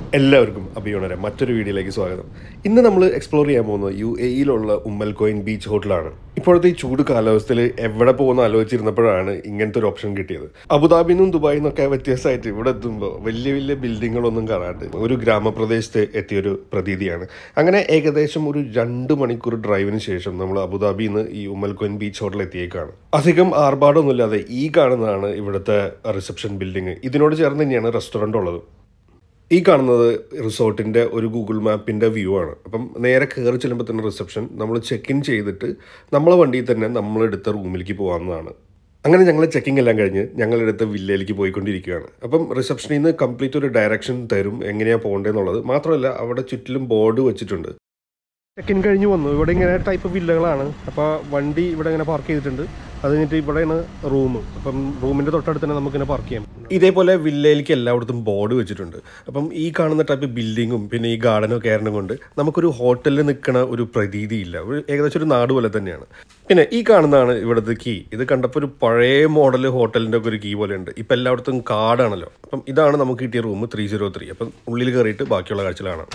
എല്ലാവർക്കും അഭിയോണരെ മറ്റൊരു വീഡിയോയിലേക്ക് സ്വാഗതം ഇന്ന് നമ്മൾ എക്സ്പ്ലോർ ചെയ്യാൻ പോകുന്നത് യു എ ഇയിലുള്ള ഉമ്മൽ കോയിൻ ബീച്ച് ഹോട്ടലാണ് ഇപ്പോഴത്തെ ഈ ചൂട് കാലാവസ്ഥയിൽ എവിടെ പോകുന്ന ആലോചിച്ചിരുന്നപ്പോഴാണ് ഇങ്ങനത്തെ ഒരു ഓപ്ഷൻ കിട്ടിയത് അബുദാബിയിൽ നിന്നും ദുബായിൽ നിന്നൊക്കെ വ്യത്യസ്തമായിട്ട് ഇവിടെ എത്തുമ്പോൾ വലിയ വലിയ ബിൽഡിങ്ങുകളൊന്നും കാണാണ്ട് ഒരു ഗ്രാമപ്രദേശത്ത് എത്തിയൊരു പ്രതീതിയാണ് അങ്ങനെ ഏകദേശം ഒരു രണ്ട് മണിക്കൂർ ഡ്രൈവിന് ശേഷം നമ്മൾ അബുദാബിയിൽ നിന്ന് ഈ ഉമ്മൽ കോയിൻ ബീച്ച് ഹോട്ടൽ എത്തിയേക്കാണ് അധികം ആർഭാടമൊന്നുമില്ലാതെ ഈ കാണുന്നതാണ് ഇവിടുത്തെ റിസപ്ഷൻ ബിൽഡിംഗ് ഇതിനോട് ചേർന്ന് തന്നെയാണ് റെസ്റ്റോറൻ്റ് ഉള്ളത് ഈ കാണുന്നത് റിസോർട്ടിൻ്റെ ഒരു ഗൂഗിൾ മാപ്പിൻ്റെ വ്യൂ ആണ് അപ്പം നേരെ കയറി ചെല്ലുമ്പോൾ തന്നെ റിസപ്ഷൻ നമ്മൾ ചെക്ക് ഇൻ ചെയ്തിട്ട് നമ്മളെ വണ്ടിയിൽ തന്നെ നമ്മളെടുത്ത റൂമിലേക്ക് പോകാവുന്നതാണ് അങ്ങനെ ഞങ്ങൾ ചെക്കിംഗ് എല്ലാം കഴിഞ്ഞ് ഞങ്ങളെടുത്ത വില്ലയിലേക്ക് പോയിക്കൊണ്ടിരിക്കുകയാണ് അപ്പം റിസപ്ഷനിൽ നിന്ന് കംപ്ലീറ്റ് ഒരു ഡയറക്ഷൻ തരും എങ്ങനെയാണ് പോകേണ്ടതെന്നുള്ളത് മാത്രമല്ല അവിടെ ചുറ്റിലും ബോർഡ് വെച്ചിട്ടുണ്ട് ചെക്ക് ഇൻ കഴിഞ്ഞ് വന്നു ഇവിടെ ഇങ്ങനെ ടൈപ്പ് വില്ലകളാണ് അപ്പോൾ വണ്ടി ഇവിടെ ഇങ്ങനെ പാർക്ക് ചെയ്തിട്ടുണ്ട് അത് കഴിഞ്ഞിട്ട് ഇവിടെയാണ് റൂം അപ്പം റൂമിൻ്റെ തൊട്ടടുത്ത് തന്നെ നമുക്കിങ്ങനെ പാർക്ക് ചെയ്യാം ഇതേപോലെ വില്ലയിലേക്ക് എല്ലായിടത്തും ബോർഡ് വെച്ചിട്ടുണ്ട് അപ്പം ഈ കാണുന്ന ടൈപ്പ് ബിൽഡിങ്ങും പിന്നെ ഈ ഗാർഡനും കയറണം കൊണ്ട് നമുക്കൊരു ഹോട്ടലിൽ നിൽക്കണ ഒരു പ്രതീതിയില്ല ഒരു ഏകദേശം ഒരു നാട് പോലെ തന്നെയാണ് പിന്നെ ഈ കാണുന്നതാണ് ഇവിടുത്തെ കീ ഇത് കണ്ടപ്പോൾ ഒരു പഴയ മോഡൽ ഹോട്ടലിൻ്റെ ഒക്കെ ഒരു കീ പോലെ ഉണ്ട് ഇപ്പം എല്ലായിടത്തും കാർഡാണല്ലോ അപ്പം ഇതാണ് നമുക്ക് കിട്ടിയ റൂം ത്രീ സീറോ ത്രീ അപ്പം ഉള്ളിൽ കയറിയിട്ട് ബാക്കിയുള്ള കാഴ്ചകൾ കാണാം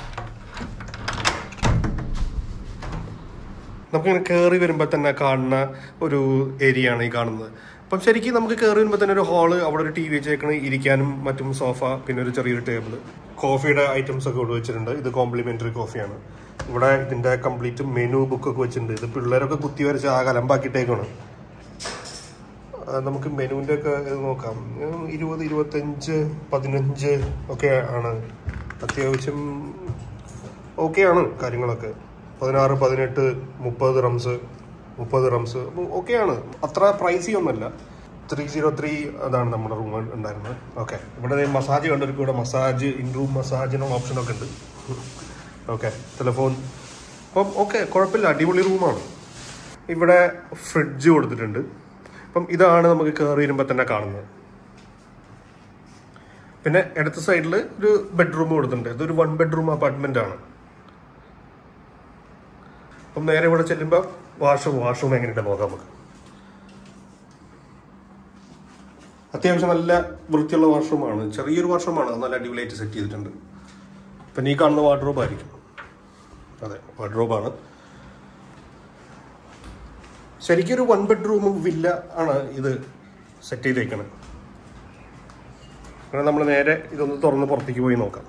നമുക്കിങ്ങനെ കയറി വരുമ്പോൾ തന്നെ കാണുന്ന ഒരു ഏരിയ ആണ് ഈ കാണുന്നത് അപ്പം ശരിക്കും നമുക്ക് കയറി വരുമ്പോൾ തന്നെ ഒരു ഹാള് അവിടെ ഒരു ടി വി വെച്ചേക്കണ് ഇരിക്കാനും മറ്റും സോഫ പിന്നെ ഒരു ചെറിയൊരു ടേബിൾ കോഫിയുടെ ഐറ്റംസ് ഒക്കെ ഇവിടെ വെച്ചിട്ടുണ്ട് ഇത് കോംപ്ലിമെന്ററി കോഫിയാണ് ഇവിടെ ഇതിന്റെ കംപ്ലീറ്റ് മെനു ബുക്ക് ഒക്കെ വെച്ചിട്ടുണ്ട് ഇത് പിള്ളേരൊക്കെ കുത്തി വരച്ച് ആ കലമ്പാക്കിയിട്ടേക്കാണ് ആ, നമുക്ക് മെനുവിന്റെ ഒക്കെ ഇത് നോക്കാം ഉം, ഇരുപത് ഇരുപത്തഞ്ച് പതിനഞ്ച് ഒക്കെ ആണ് അത്യാവശ്യം ഓക്കെ ആണ് കാര്യങ്ങളൊക്കെ പതിനാറ് പതിനെട്ട് മുപ്പത് റംസ് മുപ്പത് റംസ് ഓക്കെയാണ് അത്ര പ്രൈസി ഒന്നുമല്ല ത്രീ സീറോ ത്രീ അതാണ് നമ്മുടെ റൂം ഉണ്ടായിരുന്നത് ഓക്കെ ഇവിടെ ദേ മസാജ് കണ്ടവർക്ക് ഇവിടെ മസാജ് ഇൻ റൂം മസാജിനുള്ള ഓപ്ഷനൊക്കെ ഉണ്ട് ഓക്കെ ടെലിഫോൺ അപ്പം ഓക്കെ കുഴപ്പമില്ല അടിപൊളി റൂമാണ് ഇവിടെ ഫ്രിഡ്ജ് കൊടുത്തിട്ടുണ്ട് അപ്പം ഇതാണ് നമുക്ക് കയറി വരുമ്പോൾ തന്നെ കാണുന്നത് പിന്നെ ഇടത്ത സൈഡിൽ ഒരു ബെഡ്റൂം കൊടുത്തിട്ടുണ്ട് ഇതൊരു വൺ ബെഡ്റൂം അപ്പാർട്ട്മെന്റ് ആണ് അപ്പം നേരെ ഇവിടെ ചെല്ലുമ്പോൾ വാഷ്റൂം വാഷ്റൂം എങ്ങനെയുണ്ട് നോക്കാം നമുക്ക് അത്യാവശ്യം നല്ല വൃത്തിയുള്ള വാഷ്റൂമാണ് ചെറിയൊരു വാഷ്റൂമാണ് അത് നല്ല അടിപൊളിയായിട്ട് സെറ്റ് ചെയ്തിട്ടുണ്ട് പിന്നെ ഈ കാണുന്ന വാർഡ്രോബ് ആയിരിക്കും അതെ വാർഡ്രോബാണ് ശരിക്കും ഒരു വൺ ബെഡ്റൂമും വില്ല ആണ് ഇത് സെറ്റ് ചെയ്തേക്കണത് അങ്ങനെ നമ്മൾ നേരെ ഇതൊന്ന് തുറന്ന് പുറത്തേക്ക് പോയി നോക്കാം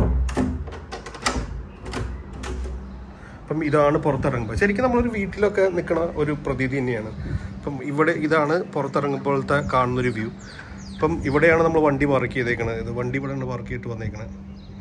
അപ്പം ഇതാണ് പുറത്തിറങ്ങുമ്പോൾ ശരിക്കും നമ്മളൊരു വീട്ടിലൊക്കെ നിൽക്കണ ഒരു പ്രതീതി തന്നെയാണ് അപ്പം ഇവിടെ ഇതാണ് പുറത്തിറങ്ങുമ്പോഴത്തെ കാണുന്നൊരു വ്യൂ അപ്പം ഇവിടെയാണ് നമ്മൾ വണ്ടി പാർക്ക് ചെയ്തേക്കണത് ഇത് വണ്ടി ഇവിടെയാണ് പാർക്ക് ചെയ്തിട്ട് വന്നേക്കണത്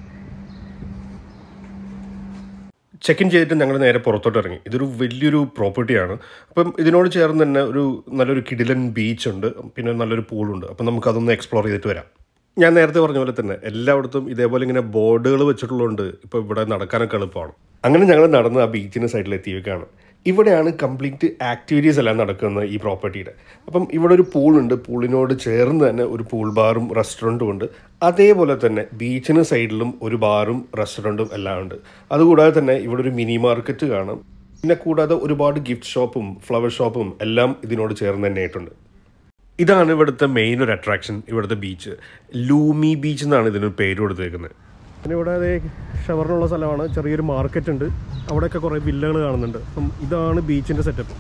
ചെക്ക് ഇൻ ചെയ്തിട്ട് ഞങ്ങൾ നേരെ പുറത്തോട്ട് ഇറങ്ങി ഇതൊരു വലിയൊരു പ്രോപ്പർട്ടിയാണ് അപ്പം ഇതിനോട് ചേർന്ന് തന്നെ ഒരു നല്ലൊരു കിടിലൻ ബീച്ച് ഉണ്ട് പിന്നെ നല്ലൊരു പൂളുണ്ട് അപ്പം നമുക്ക് അതൊന്ന് എക്സ്പ്ലോർ ചെയ്തിട്ട് വരാം ഞാൻ നേരത്തെ പറഞ്ഞ പോലെ തന്നെ എല്ലായിടത്തും ഇതേപോലെ ഇങ്ങനെ ബോർഡുകൾ വെച്ചിട്ടുള്ളതുകൊണ്ട് ഇപ്പോൾ ഇവിടെ നടക്കാനൊക്കെ എളുപ്പമാണ് അങ്ങനെ ഞങ്ങൾ നടന്ന് ആ ബീച്ചിൻ്റെ സൈഡിൽ എത്തിയേക്കാണ് ഇവിടെയാണ് കംപ്ലീറ്റ് ആക്ടിവിറ്റീസ് എല്ലാം നടക്കുന്നത് ഈ പ്രോപ്പർട്ടിയുടെ അപ്പം ഇവിടെ ഒരു പൂളുണ്ട് പൂളിനോട് ചേർന്ന് തന്നെ ഒരു പൂൾ ബാറും റെസ്റ്റോറൻറ്റും ഉണ്ട് അതേപോലെ തന്നെ ബീച്ചിന് സൈഡിലും ഒരു ബാറും റെസ്റ്റോറൻറ്റും എല്ലാം ഉണ്ട് അതുകൂടാതെ തന്നെ ഇവിടെ ഒരു മിനി മാർക്കറ്റ് കാണാം പിന്നെ കൂടാതെ ഒരുപാട് ഗിഫ്റ്റ് ഷോപ്പും ഫ്ലവർ ഷോപ്പും എല്ലാം ഇതിനോട് ചേർന്ന് തന്നെ ആയിട്ടുണ്ട് ഇതാണ് ഇവിടുത്തെ മെയിൻ ഒരു അട്രാക്ഷൻ ഇവിടുത്തെ ബീച്ച് ലൂമി ബീച്ച് എന്നാണ് ഇതിന് പേര് കൊടുത്തേക്കുന്നത് പിന്നെ ഇവിടെ അതേ ഷവറിനുള്ള സ്ഥലമാണ് ചെറിയൊരു മാർക്കറ്റ് ഉണ്ട് അവിടെയൊക്കെ കുറേ വില്ലകൾ കാണുന്നുണ്ട് അപ്പം ഇതാണ് ബീച്ചിൻ്റെ സെറ്റപ്പ്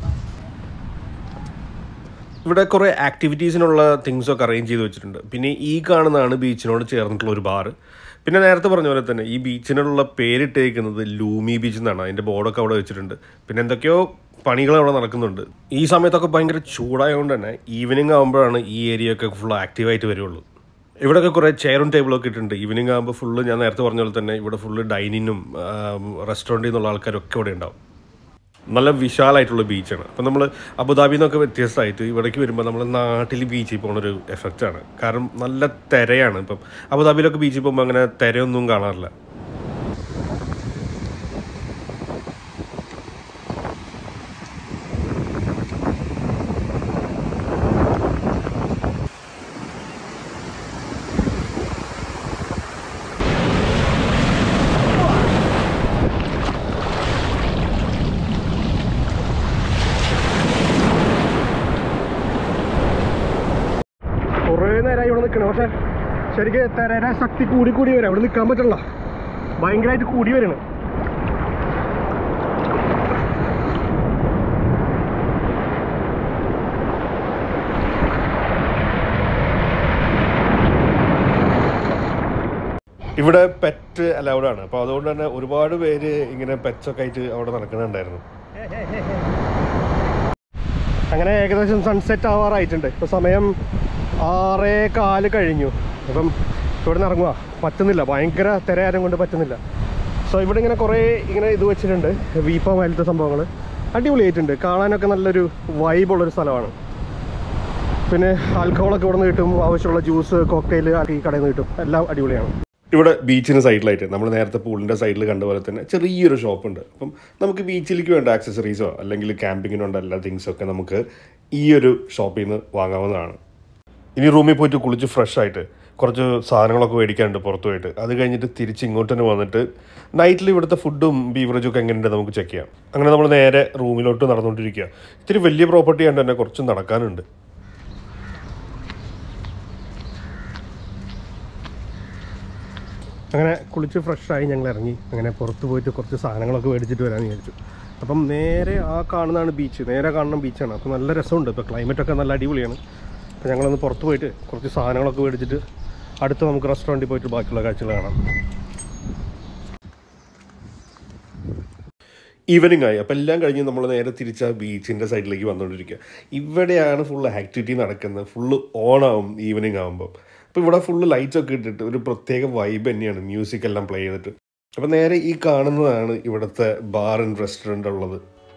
ഇവിടെ കുറേ ആക്ടിവിറ്റീസിനുള്ള തിങ്സ് ഒക്കെ അറേഞ്ച് ചെയ്ത് വെച്ചിട്ടുണ്ട് പിന്നെ ഈ കാണുന്നതാണ് ബീച്ചിനോട് ചേർന്നിട്ടുള്ള ഒരു ബാറ് പിന്നെ നേരത്തെ പറഞ്ഞ പോലെ തന്നെ ഈ ബീച്ചിനുള്ള പേരിട്ടേക്കുന്നത് ലൂമി ബീച്ച് എന്നാണ് അതിൻ്റെ ബോർഡൊക്കെ അവിടെ വെച്ചിട്ടുണ്ട് പിന്നെ എന്തൊക്കെയോ പണികൾ അവിടെ നടക്കുന്നുണ്ട് ഈ സമയത്തൊക്കെ ഭയങ്കര ചൂടായതുകൊണ്ട് തന്നെ ഈവനിങ് ആകുമ്പോഴാണ് ഈ ഏരിയ ഒക്കെ ഫുൾ ആക്റ്റീവായിട്ട് വരുള്ളൂ ഇവിടെയൊക്കെ കുറേ ചെയറും ടേബിളും ഒക്കെ ഇട്ടിട്ടുണ്ട് ഈവനിങ് ആകുമ്പോൾ ഫുള്ള് ഞാൻ നേരത്തെ പറഞ്ഞ പോലെ തന്നെ ഇവിടെ ഫുള്ള് ഡൈനിങ്ങും റെസ്റ്റോറൻറ്റിൽ നിന്നുള്ള ആൾക്കാരൊക്കെ ഇവിടെ ഉണ്ടാവും നല്ല വിശാലമായിട്ടുള്ള ബീച്ചാണ് അപ്പം നമ്മൾ അബുദാബിയിൽ നിന്നൊക്കെ വ്യത്യസ്തമായിട്ട് ഇവിടേക്ക് വരുമ്പോൾ നമ്മൾ നാട്ടിൽ ബീച്ചിൽ പോകുന്നൊരു എഫക്റ്റാണ് കാരണം നല്ല തിരയാണ് ഇപ്പം അബുദാബിയിലൊക്കെ ബീച്ചിൽ പോകുമ്പോൾ അങ്ങനെ തിരയൊന്നും കാണാറില്ല കുറേ നേരമായി ഇവിടെ നിൽക്കണം പക്ഷെ ശരിക്കും തിരയുടെ ശക്തി കൂടി കൂടി വരാം ഇവിടെ നിൽക്കാൻ പറ്റില്ല ഭയങ്കരമായിട്ട് കൂടി വരണം ഇവിടെ പെറ്റ് അലൗഡ് ആണ് അപ്പോൾ അതുകൊണ്ട് തന്നെ ഒരുപാട് പേര് ഇങ്ങനെ പെറ്റ്സൊക്കെ ആയിട്ട് അവിടെ നടക്കുന്നുണ്ടായിരുന്നു അങ്ങനെ ഏകദേശം സൺസെറ്റ് ആവാറായിട്ടുണ്ട് ഇപ്പോൾ സമയം ആറേ കാല് കഴിഞ്ഞു അപ്പം ഇവിടെ നിന്ന് ഇറങ്ങുക പറ്റുന്നില്ല ഭയങ്കര തിരയാരം കൊണ്ട് പറ്റുന്നില്ല സോ ഇവിടെ ഇങ്ങനെ കുറേ ഇങ്ങനെ ഇത് വെച്ചിട്ടുണ്ട് വീപ്പ പോലത്തെ സംഭവങ്ങൾ അടിപൊളിയായിട്ടുണ്ട് കാണാനൊക്കെ നല്ലൊരു വൈബുള്ളൊരു സ്ഥലമാണ് പിന്നെ ആൽക്കഹോളൊക്കെ ഇവിടെ നിന്ന് കിട്ടും ആവശ്യമുള്ള ജ്യൂസ് കോക്ടെയിൽ ഈ കടയിൽ നിന്ന് കിട്ടും എല്ലാം അടിപൊളിയാണ് ഇവിടെ ബീച്ചിന് സൈഡിലായിട്ട് നമ്മൾ നേരത്തെ പൂളിൻ്റെ സൈഡിൽ കണ്ട പോലെ തന്നെ ചെറിയൊരു ഷോപ്പുണ്ട് അപ്പം നമുക്ക് ബീച്ചിലേക്ക് വേണ്ട ആക്സസറീസോ അല്ലെങ്കിൽ ക്യാമ്പിങ്ങിന് വേണ്ട എല്ലാ തിങ്സൊക്കെ നമുക്ക് ഈ ഒരു ഷോപ്പിൽ നിന്ന് വാങ്ങാവുന്നതാണ് ഇനി റൂമിൽ പോയിട്ട് കുളിച്ച് ഫ്രഷ് ആയിട്ട് കുറച്ച് സാധനങ്ങളൊക്കെ മേടിക്കാനുണ്ട് പുറത്തു പോയിട്ട് അത് കഴിഞ്ഞിട്ട് തിരിച്ച് ഇങ്ങോട്ട് തന്നെ വന്നിട്ട് നൈറ്റിൽ ഇവിടുത്തെ ഫുഡും ബീവറേജും ഒക്കെ എങ്ങനെയുണ്ട് നമുക്ക് ചെക്ക് ചെയ്യാം അങ്ങനെ നമ്മൾ നേരെ റൂമിലോട്ട് നടന്നുകൊണ്ടിരിക്കുക ഇത്തിരി വലിയ പ്രോപ്പർട്ടി ആയിട്ട് തന്നെ കുറച്ച് നടക്കാനുണ്ട് അങ്ങനെ കുളിച്ച് ഫ്രഷായി ഞങ്ങൾ ഇറങ്ങി അങ്ങനെ പുറത്ത് പോയിട്ട് കുറച്ച് സാധനങ്ങളൊക്കെ മേടിച്ചിട്ട് വരാമെന്ന് വിചാരിച്ചു അപ്പം നേരെ ആ കാണുന്നതാണ് ബീച്ച് നേരെ കാണുന്ന ബീച്ചാണ് അപ്പോൾ നല്ല രസമുണ്ട് ഇപ്പോൾ ക്ലൈമറ്റൊക്കെ നല്ല അടിപൊളിയാണ് അപ്പോൾ ഞങ്ങളൊന്ന് പുറത്ത് പോയിട്ട് കുറച്ച് സാധനങ്ങളൊക്കെ മേടിച്ചിട്ട് അടുത്ത് നമുക്ക് റെസ്റ്റോറൻറ്റിൽ പോയിട്ട് ബാക്കിയുള്ള കാഴ്ചകൾ കാണാം ഈവനിങ് ആയി അപ്പോൾ എല്ലാം കഴിഞ്ഞ് നമ്മൾ നേരെ തിരിച്ച ബീച്ചിൻ്റെ സൈഡിലേക്ക് വന്നുകൊണ്ടിരിക്കുക ഇവിടെയാണ് ഫുള്ള് ആക്ടിവിറ്റി നടക്കുന്നത് ഫുള്ള് ഓണാവും ഈവനിങ് ആകുമ്പോൾ അപ്പോൾ ഇവിടെ ഫുള്ള് ലൈറ്റ്സ് ഒക്കെ ഇട്ടിട്ട് ഒരു പ്രത്യേക വൈബ് തന്നെയാണ് മ്യൂസിക് എല്ലാം പ്ലേ ചെയ്തിട്ട് അപ്പോൾ നേരെ ഈ കാണുന്നതാണ് ഇവിടുത്തെ ബാർ ആൻഡ് റെസ്റ്റോറൻ്റ് ഉള്ളത്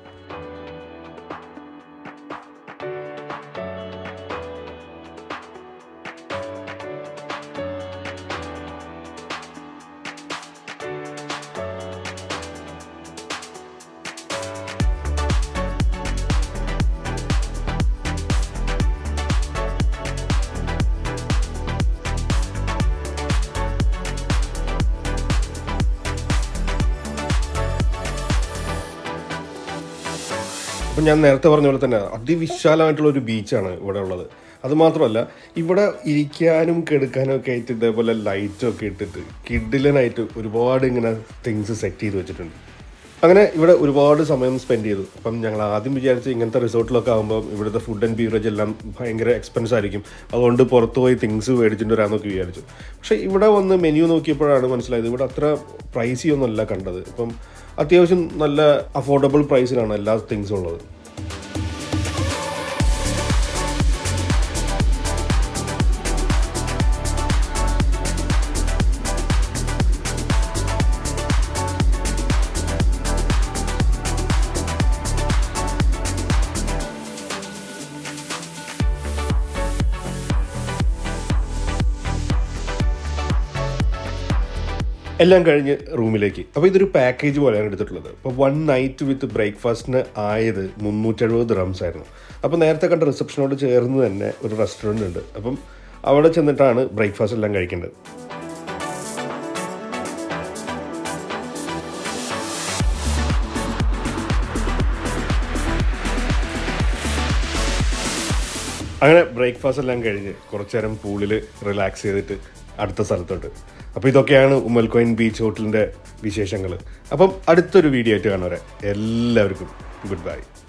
അപ്പം ഞാൻ നേരത്തെ പറഞ്ഞ പോലെ തന്നെ അതിവിശാലമായിട്ടുള്ള ഒരു ബീച്ചാണ് ഇവിടെ ഉള്ളത് അത് മാത്രമല്ല ഇവിടെ ഇരിക്കാനും കെടുക്കാനും ഒക്കെ ആയിട്ട് ഇതേപോലെ ലൈറ്റൊക്കെ ഇട്ടിട്ട് കിഡിലനായിട്ട് ഒരുപാട് ഇങ്ങനെ തിങ്സ് സെറ്റ് ചെയ്ത് വെച്ചിട്ടുണ്ട് അങ്ങനെ ഇവിടെ ഒരുപാട് സമയം സ്പെൻഡ് ചെയ്തു അപ്പം ഞങ്ങൾ ആദ്യം വിചാരിച്ച് ഇങ്ങനത്തെ റിസോർട്ടിലൊക്കെ ആകുമ്പോൾ ഇവിടുത്തെ ഫുഡ് ആൻഡ് ബീവറേജ് എല്ലാം ഭയങ്കര എക്സ്പെൻസ് ആയിരിക്കും അതുകൊണ്ട് പുറത്ത് പോയി തിങ്സ് മേടിച്ചിട്ട് വരാമെന്നൊക്കെ വിചാരിച്ചു പക്ഷേ ഇവിടെ വന്ന് മെനു നോക്കിയപ്പോഴാണ് മനസ്സിലായത് ഇവിടെ അത്ര പ്രൈസി ഒന്നുമല്ല കണ്ടത് ഇപ്പം അത്യാവശ്യം നല്ല അഫോർഡബിൾ പ്രൈസിലാണ് എല്ലാ തിങ്സും ഉള്ളത് എല്ലാം കഴിഞ്ഞ് റൂമിലേക്ക് അപ്പോൾ ഇതൊരു പാക്കേജ് പോലെയാണ് എടുത്തിട്ടുള്ളത് അപ്പോൾ വൺ നൈറ്റ് വിത്ത് ബ്രേക്ക്ഫാസ്റ്റിന് ആയത് മുന്നൂറ്റെഴുപത് ഡ്രംസ് ആയിരുന്നു അപ്പോൾ നേരത്തെ കണ്ട റിസപ്ഷനോട് ചേർന്ന് തന്നെ ഒരു റെസ്റ്റോറൻറ്റ് ഉണ്ട് അപ്പം അവിടെ ചെന്നിട്ടാണ് ബ്രേക്ക്ഫാസ്റ്റ് എല്ലാം കഴിക്കേണ്ടത് അങ്ങനെ ബ്രേക്ക്ഫാസ്റ്റ് എല്ലാം കഴിഞ്ഞ് കുറച്ചു നേരം പൂളിൽ റിലാക്സ് ചെയ്തിട്ട് അടുത്ത സ്ഥലത്തോട്ട് അപ്പോൾ ഇതൊക്കെയാണ് ഉമ്മൽക്കോയിൻ ബീച്ച് ഹോട്ടലിൻ്റെ വിശേഷങ്ങൾ അപ്പം അടുത്തൊരു വീഡിയോ ആയിട്ട് കാണുവരെ എല്ലാവർക്കും ഗുഡ് ബൈ